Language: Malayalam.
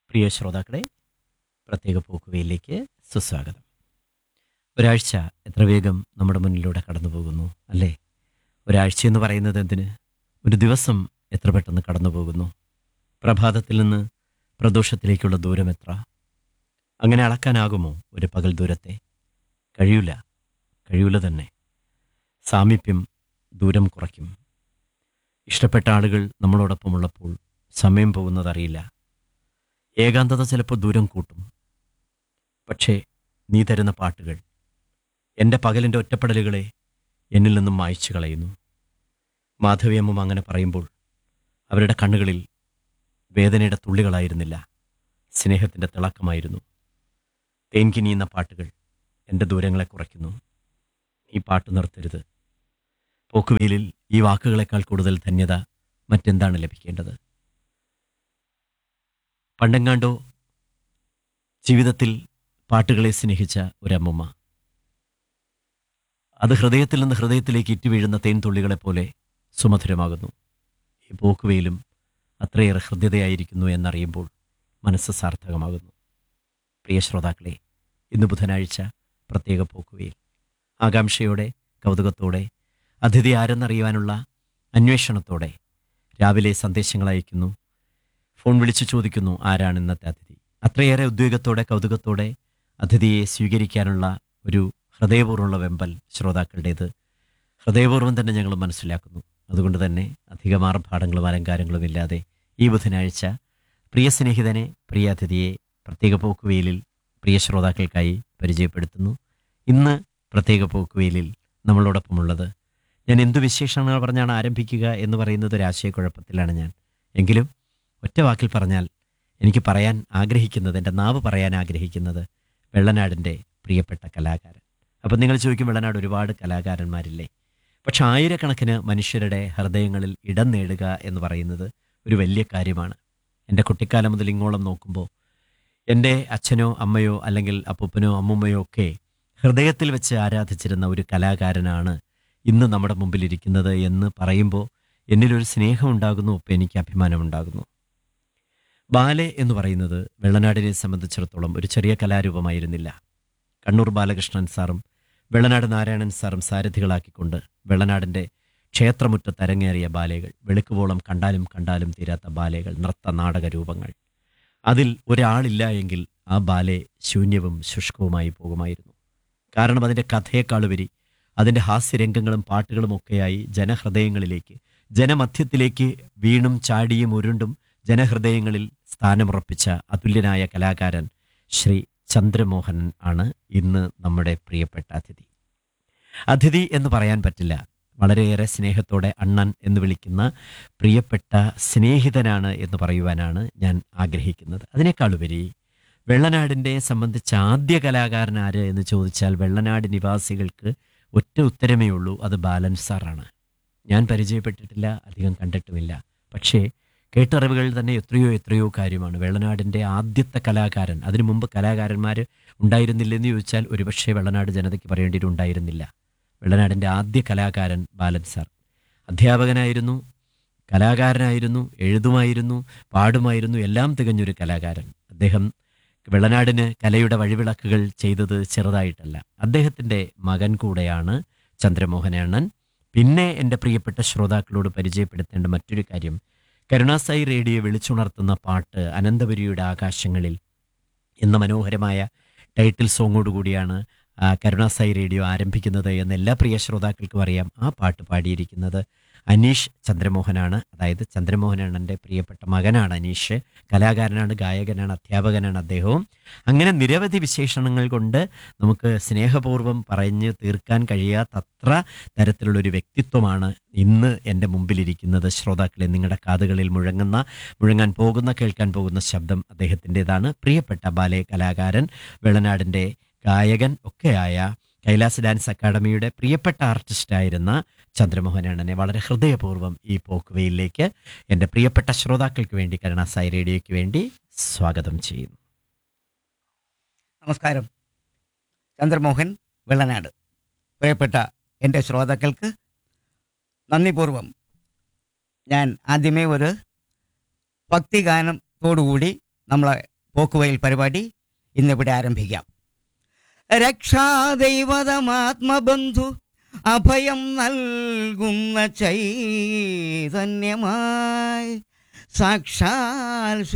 പ്രിയ ശ്രോതാക്കളെ പ്രത്യേക പോക്കുവയിലേക്ക് സുസ്വാഗതം ഒരാഴ്ച എത്ര വേഗം നമ്മുടെ മുന്നിലൂടെ കടന്നു പോകുന്നു അല്ലേ ഒരാഴ്ച എന്ന് പറയുന്നത് എന്തിന് ഒരു ദിവസം എത്ര പെട്ടെന്ന് കടന്നു പോകുന്നു പ്രഭാതത്തിൽ നിന്ന് പ്രദോഷത്തിലേക്കുള്ള ദൂരം എത്ര അങ്ങനെ അളക്കാനാകുമോ ഒരു പകൽ ദൂരത്തെ കഴിയൂല കഴിയൂല തന്നെ സാമീപ്യം ദൂരം കുറയ്ക്കും ഇഷ്ടപ്പെട്ട ആളുകൾ നമ്മളോടൊപ്പമുള്ളപ്പോൾ സമയം പോകുന്നതറിയില്ല ഏകാന്തത ചിലപ്പോൾ ദൂരം കൂട്ടും പക്ഷേ നീ തരുന്ന പാട്ടുകൾ എൻ്റെ പകലിൻ്റെ ഒറ്റപ്പെടലുകളെ എന്നിൽ നിന്നും മായ്ച്ചു കളയുന്നു മാധവിയമ്മ അങ്ങനെ പറയുമ്പോൾ അവരുടെ കണ്ണുകളിൽ വേദനയുടെ തുള്ളികളായിരുന്നില്ല സ്നേഹത്തിൻ്റെ തിളക്കമായിരുന്നു തേൻകിനിയുന്ന പാട്ടുകൾ എൻ്റെ ദൂരങ്ങളെ കുറയ്ക്കുന്നു ഈ പാട്ട് നിർത്തരുത് പോക്കുവെയിലിൽ ഈ വാക്കുകളെക്കാൾ കൂടുതൽ ധന്യത മറ്റെന്താണ് ലഭിക്കേണ്ടത് പണ്ടെങ്ങാണ്ടോ ജീവിതത്തിൽ പാട്ടുകളെ സ്നേഹിച്ച ഒരമ്മമ്മ അത് ഹൃദയത്തിൽ നിന്ന് ഹൃദയത്തിലേക്ക് ഇറ്റുവീഴുന്ന തേൻതുള്ളികളെ പോലെ സുമധുരമാകുന്നു ഈ പോക്കുവെയിലും അത്രയേറെ ഹൃദ്യതയായിരിക്കുന്നു എന്നറിയുമ്പോൾ മനസ്സ് സാർത്ഥകമാകുന്നു പ്രിയ ശ്രോതാക്കളെ ഇന്ന് ബുധനാഴ്ച പ്രത്യേക പോക്കുവെയിൽ ആകാംക്ഷയോടെ കൗതുകത്തോടെ അതിഥി ആരെന്നറിയുവാനുള്ള അന്വേഷണത്തോടെ രാവിലെ സന്ദേശങ്ങൾ അയക്കുന്നു ഫോൺ വിളിച്ചു ചോദിക്കുന്നു ആരാണ് ഇന്നത്തെ അതിഥി അത്രയേറെ ഉദ്വേഗത്തോടെ കൗതുകത്തോടെ അതിഥിയെ സ്വീകരിക്കാനുള്ള ഒരു ഹൃദയപൂർവ്വമുള്ള വെമ്പൽ ശ്രോതാക്കളുടേത് ഹൃദയപൂർവ്വം തന്നെ ഞങ്ങൾ മനസ്സിലാക്കുന്നു അതുകൊണ്ട് തന്നെ അധികം ആർഭാടങ്ങളും അലങ്കാരങ്ങളും ഇല്ലാതെ ഈ ബുധനാഴ്ച പ്രിയ സ്നേഹിതനെ പ്രിയ അതിഥിയെ പ്രത്യേക പോക്കുവെയിലിൽ പ്രിയ ശ്രോതാക്കൾക്കായി പരിചയപ്പെടുത്തുന്നു ഇന്ന് പ്രത്യേക പോക്കുവെയിലിൽ നമ്മളോടൊപ്പമുള്ളത് ഞാൻ എന്തു വിശേഷങ്ങൾ പറഞ്ഞാണ് ആരംഭിക്കുക എന്ന് പറയുന്നത് ഒരു ആശയക്കുഴപ്പത്തിലാണ് ഞാൻ എങ്കിലും ഒറ്റ വാക്കിൽ പറഞ്ഞാൽ എനിക്ക് പറയാൻ ആഗ്രഹിക്കുന്നത് എൻ്റെ നാവ് പറയാൻ ആഗ്രഹിക്കുന്നത് വെള്ളനാടിൻ്റെ പ്രിയപ്പെട്ട കലാകാരൻ അപ്പം നിങ്ങൾ ചോദിക്കും വെള്ളനാട് ഒരുപാട് കലാകാരന്മാരില്ലേ പക്ഷെ ആയിരക്കണക്കിന് മനുഷ്യരുടെ ഹൃദയങ്ങളിൽ ഇടം നേടുക എന്ന് പറയുന്നത് ഒരു വലിയ കാര്യമാണ് എൻ്റെ കുട്ടിക്കാലം മുതൽ ഇങ്ങോളം നോക്കുമ്പോൾ എൻ്റെ അച്ഛനോ അമ്മയോ അല്ലെങ്കിൽ അപ്പൂപ്പനോ അമ്മൂമ്മയോ ഒക്കെ ഹൃദയത്തിൽ വെച്ച് ആരാധിച്ചിരുന്ന ഒരു കലാകാരനാണ് ഇന്ന് നമ്മുടെ മുമ്പിലിരിക്കുന്നത് എന്ന് പറയുമ്പോൾ എന്നിലൊരു സ്നേഹം ഉണ്ടാകുന്നു ഒപ്പം എനിക്ക് അഭിമാനമുണ്ടാകുന്നു ബാലെ എന്ന് പറയുന്നത് വെള്ളനാടിനെ സംബന്ധിച്ചിടത്തോളം ഒരു ചെറിയ കലാരൂപമായിരുന്നില്ല കണ്ണൂർ ബാലകൃഷ്ണൻ സാറും വെള്ളനാട് നാരായണൻ സാറും സാരഥികളാക്കിക്കൊണ്ട് വെള്ളനാടിൻ്റെ ക്ഷേത്രമുറ്റത്ത് അരങ്ങേറിയ ബാലകൾ വെളുക്കുവോളം കണ്ടാലും കണ്ടാലും തീരാത്ത ബാലകൾ നൃത്ത നാടക രൂപങ്ങൾ അതിൽ ഒരാളില്ല എങ്കിൽ ആ ബാലെ ശൂന്യവും ശുഷ്കവുമായി പോകുമായിരുന്നു കാരണം അതിൻ്റെ കഥയെക്കാളുപരി അതിൻ്റെ ഹാസ്യരംഗങ്ങളും പാട്ടുകളും ഒക്കെയായി ജനഹൃദയങ്ങളിലേക്ക് ജനമധ്യത്തിലേക്ക് വീണും ചാടിയും ഉരുണ്ടും ജനഹൃദയങ്ങളിൽ സ്ഥാനമുറപ്പിച്ച അതുല്യനായ കലാകാരൻ ശ്രീ ചന്ദ്രമോഹൻ ആണ് ഇന്ന് നമ്മുടെ പ്രിയപ്പെട്ട അതിഥി അതിഥി എന്ന് പറയാൻ പറ്റില്ല വളരെയേറെ സ്നേഹത്തോടെ അണ്ണൻ എന്ന് വിളിക്കുന്ന പ്രിയപ്പെട്ട സ്നേഹിതനാണ് എന്ന് പറയുവാനാണ് ഞാൻ ആഗ്രഹിക്കുന്നത് അതിനേക്കാളുപരി വെള്ളനാടിനെ സംബന്ധിച്ച ആദ്യ കലാകാരൻ ആര് എന്ന് ചോദിച്ചാൽ വെള്ളനാട് നിവാസികൾക്ക് ഒറ്റ ഉത്തരമേ ഉള്ളൂ അത് ബാലൻ സാറാണ് ഞാൻ പരിചയപ്പെട്ടിട്ടില്ല അധികം കണ്ടിട്ടുമില്ല പക്ഷേ കേട്ടറിവുകൾ തന്നെ എത്രയോ എത്രയോ കാര്യമാണ് വെള്ളനാടിൻ്റെ ആദ്യത്തെ കലാകാരൻ അതിനു മുമ്പ് കലാകാരന്മാർ ഉണ്ടായിരുന്നില്ലെന്ന് ചോദിച്ചാൽ ഒരുപക്ഷെ വെള്ളനാട് ജനതയ്ക്ക് പറയേണ്ടിയിട്ടുണ്ടായിരുന്നില്ല വെള്ളനാടിൻ്റെ ആദ്യ കലാകാരൻ ബാലൻ സാർ അധ്യാപകനായിരുന്നു കലാകാരനായിരുന്നു എഴുതുമായിരുന്നു പാടുമായിരുന്നു എല്ലാം തികഞ്ഞൊരു കലാകാരൻ അദ്ദേഹം വെള്ളനാടിന് കലയുടെ വഴിവിളക്കുകൾ ചെയ്തത് ചെറുതായിട്ടല്ല അദ്ദേഹത്തിൻ്റെ മകൻ കൂടെയാണ് ചന്ദ്രമോഹനണ്ണൻ പിന്നെ എൻ്റെ പ്രിയപ്പെട്ട ശ്രോതാക്കളോട് പരിചയപ്പെടുത്തേണ്ട മറ്റൊരു കാര്യം കരുണാസായി റേഡിയോ വിളിച്ചുണർത്തുന്ന പാട്ട് അനന്തപുരിയുടെ ആകാശങ്ങളിൽ എന്ന മനോഹരമായ ടൈറ്റിൽ സോങ്ങോടുകൂടിയാണ് ആ, കരുണാസായി റേഡിയോ ആരംഭിക്കുന്നത് എന്ന് എല്ലാ പ്രിയ ശ്രോതാക്കൾക്കും അറിയാം ആ പാട്ട് പാടിയിരിക്കുന്നത് അനീഷ് ചന്ദ്രമോഹനാണ് അതായത് ചന്ദ്രമോഹനാണ് പ്രിയപ്പെട്ട മകനാണ് അനീഷ് കലാകാരനാണ് ഗായകനാണ് അധ്യാപകനാണ് അദ്ദേഹവും അങ്ങനെ നിരവധി വിശേഷണങ്ങൾ കൊണ്ട് നമുക്ക് സ്നേഹപൂർവ്വം പറഞ്ഞ് തീർക്കാൻ കഴിയാത്തത്ര തരത്തിലുള്ളൊരു വ്യക്തിത്വമാണ് ഇന്ന് എൻ്റെ മുമ്പിലിരിക്കുന്നത് ശ്രോതാക്കളെ നിങ്ങളുടെ കാതുകളിൽ മുഴങ്ങുന്ന മുഴങ്ങാൻ പോകുന്ന കേൾക്കാൻ പോകുന്ന ശബ്ദം അദ്ദേഹത്തിൻ്റെതാണ് പ്രിയപ്പെട്ട ബാലയ കലാകാരൻ വെള്ളനാടിൻ്റെ ഗായകൻ ഒക്കെയായ കൈലാസ് ഡാൻസ് അക്കാദമിയുടെ പ്രിയപ്പെട്ട ആർട്ടിസ്റ്റായിരുന്ന ചന്ദ്രമോഹനണ്ണനെ വളരെ ഹൃദയപൂർവ്വം ഈ പോക്കുവയിലേക്ക് എൻ്റെ പ്രിയപ്പെട്ട ശ്രോതാക്കൾക്ക് വേണ്ടി കരുണാസായി റേഡിയോയ്ക്ക് വേണ്ടി സ്വാഗതം ചെയ്യുന്നു നമസ്കാരം ചന്ദ്രമോഹൻ വെള്ളനാട് പ്രിയപ്പെട്ട എൻ്റെ ശ്രോതാക്കൾക്ക് നന്ദിപൂർവം ഞാൻ ആദ്യമേ ഒരു ഭക്തിഗാനത്തോടുകൂടി നമ്മളെ പോക്കുവയിൽ പരിപാടി ഇന്നിവിടെ ആരംഭിക്കാം രക്ഷാദൈവതമാത്മബന്ധു അഭയം നൽകുന്ന ചൈതന്യമായി സാക്ഷാൽ ശ്രീ